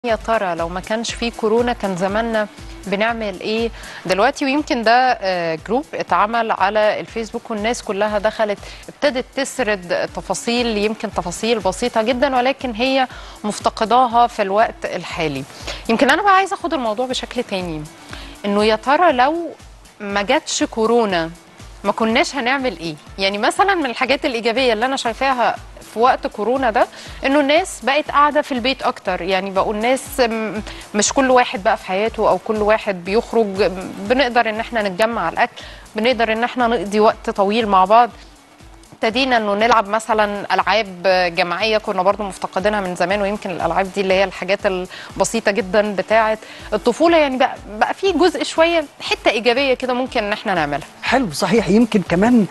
يا ترى لو ما كانش فيه كورونا كان زماننا بنعمل ايه دلوقتي ويمكن ده آه، جروب اتعمل على الفيسبوك والناس كلها دخلت ابتدت تسرد تفاصيل يمكن تفاصيل بسيطة جدا ولكن هي مفتقداها في الوقت الحالي يمكن انا بقى عايزة اخد الموضوع بشكل تاني انه يا ترى لو ما جاتش كورونا ما كناش هنعمل ايه يعني مثلا من الحاجات الايجابيه اللي انا شايفاها في وقت كورونا ده انه الناس بقت قاعده في البيت اكتر يعني بقوا الناس م- مش كل واحد بقى في حياته او كل واحد بيخرج بنقدر ان احنا نتجمع على الاكل بنقدر ان احنا نقضي وقت طويل مع بعض ابتدينا انه نلعب مثلا العاب جماعيه كنا برضو مفتقدينها من زمان ويمكن الالعاب دي اللي هي الحاجات البسيطه جدا بتاعه الطفوله يعني بقى بقى في جزء شويه حته ايجابيه كده ممكن ان احنا نعملها حلو صحيح يمكن كمان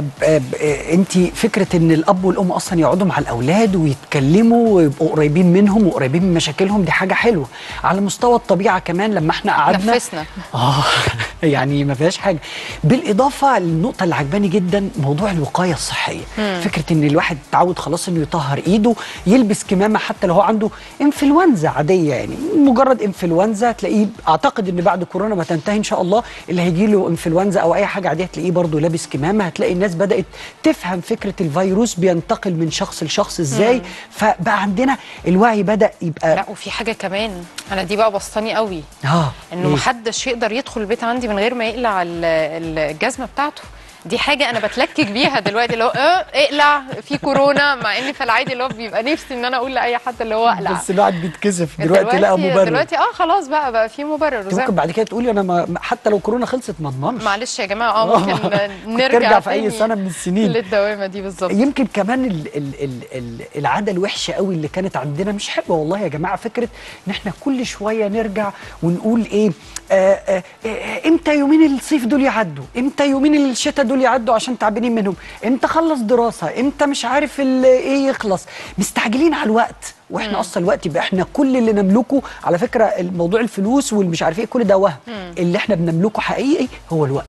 انت فكره ان الاب والام اصلا يقعدوا مع الاولاد ويتكلموا ويبقوا قريبين منهم وقريبين من مشاكلهم دي حاجه حلوه على مستوى الطبيعه كمان لما احنا قعدنا نفسنا اه يعني ما فيهاش حاجه بالاضافه للنقطه اللي عجباني جدا موضوع الوقايه الصحيه مم. فكره ان الواحد اتعود خلاص انه يطهر ايده يلبس كمامه حتى لو هو عنده انفلونزا عاديه يعني مجرد انفلونزا تلاقيه اعتقد ان بعد كورونا ما تنتهي ان شاء الله اللي هيجي له انفلونزا او اي حاجه عاديه هتلاقيه برضه لابس كمامه هتلاقي الناس بدات تفهم فكره الفيروس بينتقل من شخص لشخص ازاي مم. فبقى عندنا الوعي بدا يبقى لا وفي حاجه كمان انا دي بقى بسطاني قوي اه انه إيه؟ محدش يقدر يدخل البيت عندي من غير ما يقلع ال- الجزمه بتاعته دي حاجه انا بتلكك بيها دلوقتي اللي هو اه اقلع في كورونا مع ان في العادي اللي هو بيبقى نفسي ان انا اقول لاي حد اللي هو اقلع بس الواحد بيتكسف دلوقتي لقى مبرر دلوقتي اه خلاص بقى بقى في مبرر انت وزي- ممكن بعد كده تقولي انا ما حتى لو كورونا خلصت ما اضمنش معلش يا جماعه اه ممكن نرجع ترجع في اي تاني سنه من السنين للدوامه دي بالظبط يمكن كمان ال ال ال ال العاده الوحشه قوي اللي كانت عندنا مش حلوه والله يا جماعه فكره ان احنا كل شويه نرجع ونقول ايه آه آه آه امتى يومين الصيف دول يعدوا امتى يومين الشتاء دول يعدوا عشان تعبانين منهم امتى خلص دراسه امتى مش عارف ال- ايه يخلص مستعجلين على الوقت واحنا مم. اصلا الوقت يبقى احنا كل اللي نملكه على فكره الموضوع الفلوس والمش عارف ايه كل ده وهم اللي احنا بنملكه حقيقي هو الوقت